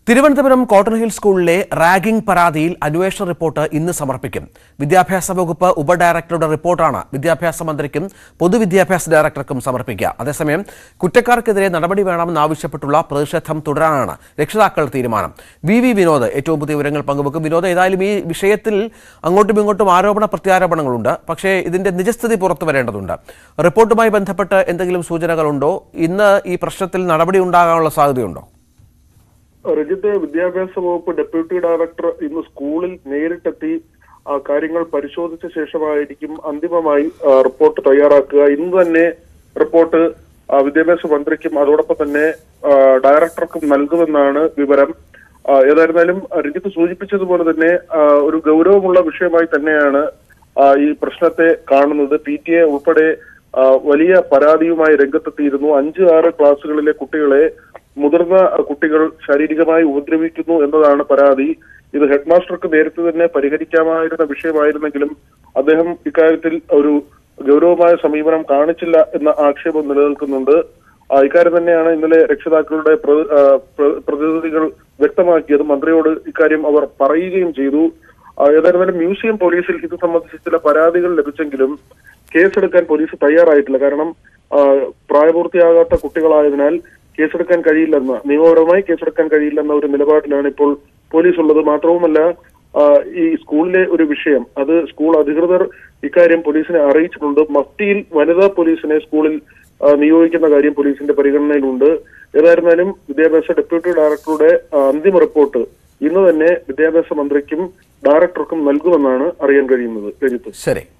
Thiruvananthapuram cotton hill സ്കൂളിലെ ragging പരാതിയിൽ അന്വേഷണ റിപ്പോർട്ട് ഇന്ന് സമർപ്പിക്കും വിദ്യാഭ്യാസ വകുപ്പ് ഉപഡയറക്ടറുടെ റിപ്പോർട്ടാണ് വിദ്യാഭ്യാസ മന്ത്രിക്കും പൊതുവിദ്യാഭ്യാസ ഡയറക്ടർക്കും സമർപ്പിക്കുക അതേസമയം കുറ്റക്കാർക്കെതിരെ നടപടി വേണമെന്നാവശ്യപ്പെട്ടുള്ള പ്രതിഷേധം തുടരാനാണ് രക്ഷിതാക്കൾ തീരുമാനം വി വി വിനോദ് ഏറ്റവും പുതിയ വിവരങ്ങൾ പങ്കുവെക്കും വിനോദ് ഏതായാലും ഈ വിഷയത്തിൽ അങ്ങോട്ടും ഇങ്ങോട്ടും ആരോപണ പ്രത്യാരോപണങ്ങളുണ്ട് പക്ഷേ ഇതിന്റെ നിജസ്ഥിതി പുറത്തു വരേണ്ടതുണ്ട് റിപ്പോർട്ടുമായി ബന്ധപ്പെട്ട് എന്തെങ്കിലും സൂചനകളുണ്ടോ ഇന്ന് ഈ പ്രശ്നത്തിൽ നടപടി ഉണ്ടാകാനുള്ള സാധ്യതയുണ്ടോ രജിത്ത് വിദ്യാഭ്യാസ വകുപ്പ് ഡെപ്യൂട്ടി ഡയറക്ടർ ഇന്ന് സ്കൂളിൽ നേരിട്ടെത്തി ആ, കാര്യങ്ങൾ പരിശോധിച്ച ശേഷമായിരിക്കും അന്തിമമായി ആ, റിപ്പോർട്ട് തയ്യാറാക്കുക ഇന്ന് തന്നെ റിപ്പോർട്ട് ആ, വിദ്യാഭ്യാസ മന്ത്രിക്കും അതോടൊപ്പം തന്നെ ആ, ഡയറക്ടർക്കും നൽകുമെന്നാണ് വിവരം ആ, ഏതായിരുന്നാലും ആ, രഞ്ജിത്ത് സൂചിപ്പിച്ചതുപോലെ തന്നെ ആ, ഒരു ഗൗരവമുള്ള വിഷയമായി തന്നെയാണ് ആ, ഈ പ്രശ്നത്തെ കാണുന്നത് പി ടി എ ഉൾപ്പെടെ ആ, വലിയ പരാതിയുമായി രംഗത്തെത്തിയിരുന്നു അഞ്ച് ആറ് ക്ലാസ്സുകളിലെ കുട്ടികളെ മുതിർന്ന ആ, കുട്ടികൾ ശാരീരികമായി ഉപദ്രവിക്കുന്നു എന്നതാണ് പരാതി ഇത് ഹെഡ് മാസ്റ്റർക്ക് നേരത്തെ തന്നെ പരിഹരിക്കാമായിരുന്ന വിഷയമായിരുന്നെങ്കിലും അദ്ദേഹം ഇക്കാര്യത്തിൽ ഒരു ഗൗരവമായ സമീപനം കാണിച്ചില്ല എന്ന ആക്ഷേപം നിലനിൽക്കുന്നുണ്ട് ആ, ഇക്കാര്യം തന്നെയാണ് ഇന്നലെ രക്ഷിതാക്കളുടെ പ്ര- ആ, പ്ര- പ്രതിനിധികൾ വ്യക്തമാക്കിയത് മന്ത്രിയോട് ഇക്കാര്യം അവർ പറയുകയും ചെയ്തു ആ, ഏതായിരുന്നാലും മ്യൂസിയം പോലീസിൽ ഇത് സംബന്ധിച്ച് ചില പരാതികൾ ലഭിച്ചെങ്കിലും കേസെടുക്കാൻ പോലീസ് തയ്യാറായിട്ടില്ല കാരണം ആ, പ്രായപൂർത്തിയാകാത്ത കുട്ടികളായതിനാൽ കേസെടുക്കാൻ കഴിയില്ലെന്ന് നിയമപരമായി കേസെടുക്കാൻ കഴിയില്ലെന്ന ഒരു നിലപാടിലാണ് ഇപ്പോൾ പോലീസ് ഉള്ളത് മാത്രവുമല്ല ആ, ഈ സ്കൂളിലെ ഒരു വിഷയം അത് സ്കൂൾ അധികൃതർ ഇക്കാര്യം പോലീസിനെ അറിയിച്ചിട്ടുണ്ട് മഫ്റ്റിയിൽ വനിതാ പോലീസിനെ സ്കൂളിൽ ആ, നിയോഗിക്കുന്ന കാര്യം പോലീസിന്റെ പരിഗണനയിലുണ്ട് ഏതായിരുന്നാലും വിദ്യാഭ്യാസ ഡെപ്യൂട്ടി ഡയറക്ടറുടെ ആ, അന്തിമ റിപ്പോർട്ട് ഇന്ന് തന്നെ വിദ്യാഭ്യാസ മന്ത്രിക്കും ഡയറക്ടർക്കും നൽകുമെന്നാണ് അറിയാൻ കഴിയുന്നത് രഞ്ജിത്ത് ശരി